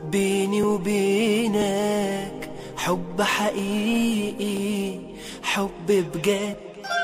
بيني وبينك حب حقيقي حب بجد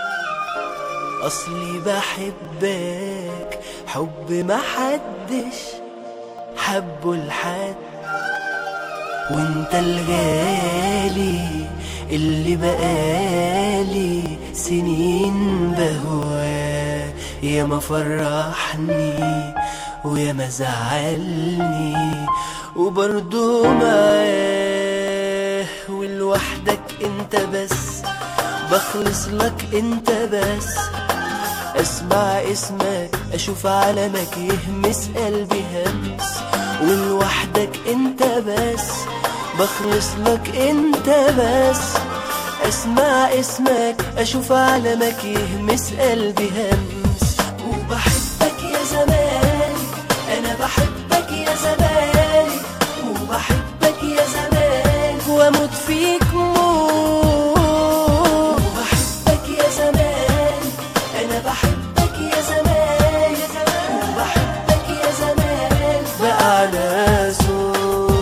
أصلي بحبك حب ما حدش حبه لحد وانت الغالي اللي بقالي سنين بهواه يا ما فرحني ويا ما زعلني وبرضه معاه ولوحدك انت بس بخلص لك انت بس اسمع اسمك اشوف علمك يهمس قلبي همس ولوحدك انت بس بخلص لك انت بس اسمع اسمك اشوف علمك يهمس قلبي همس وبحبك يا زمان انا بحبك يا زمان وبحبك يا زمان واموت فيك موت وبحبك يا زمان انا بحبك يا زمان وبحبك يا زمان بأعلى صوت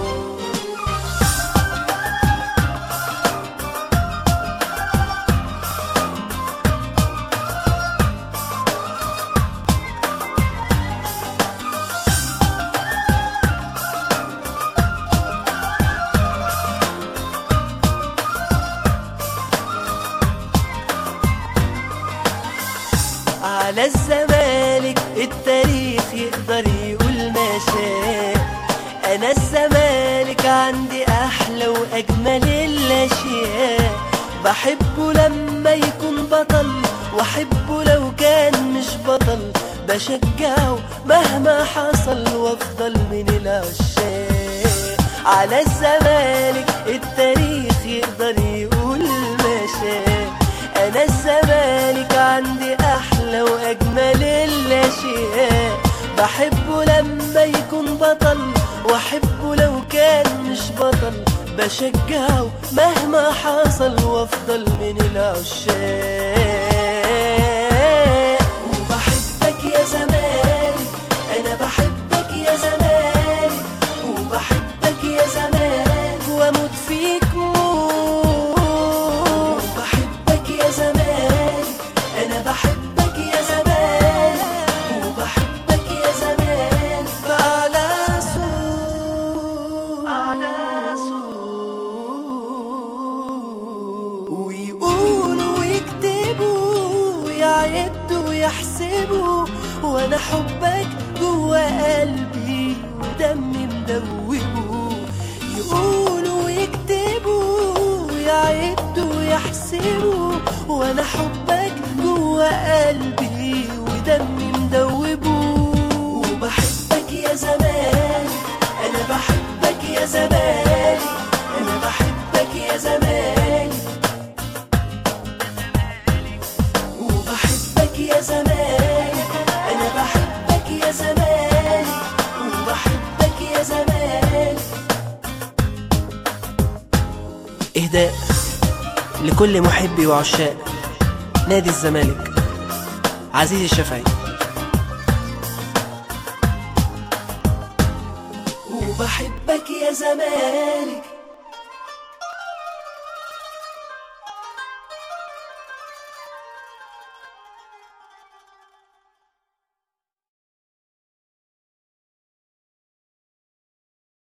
على الزمالك التاريخ يقدر يقول ما شاء انا الزمالك عندي احلى واجمل الاشياء بحبه لما يكون بطل واحبه لو كان مش بطل بشجعه مهما حصل وافضل من العشاق على الزمالك التاريخ يقدر يقول ما شاء انا الزمالك عندي احلى واجمل الاشياء بحبه لما يكون بطل واحبه لو كان مش بطل بشجعه مهما حصل وافضل من العشاق وبحبك يا زمان انا بحبك يا زمان وبحبك يا زمان واموت فيك موت وبحبك يا زمان انا بحبك يا زمان وبحبك يا زمان فعلى صوت على صوت ويقولوا ويكتبوا ويعدوا ويحسبوا وانا حبك جوا قلبي ودمي مدوبه يقولوا ويكتبوا ويعدوا ويحسبوا وانا حبك جوا قلبي ودمي مدوبه وبحبك يا زمان انا بحبك يا زمان انا بحبك يا زمان وبحبك يا زمان انا بحبك يا زمان وبحبك يا زمان اهداء لكل محبي وعشاق نادي الزمالك عزيزي الشافعي وبحبك يا زمالك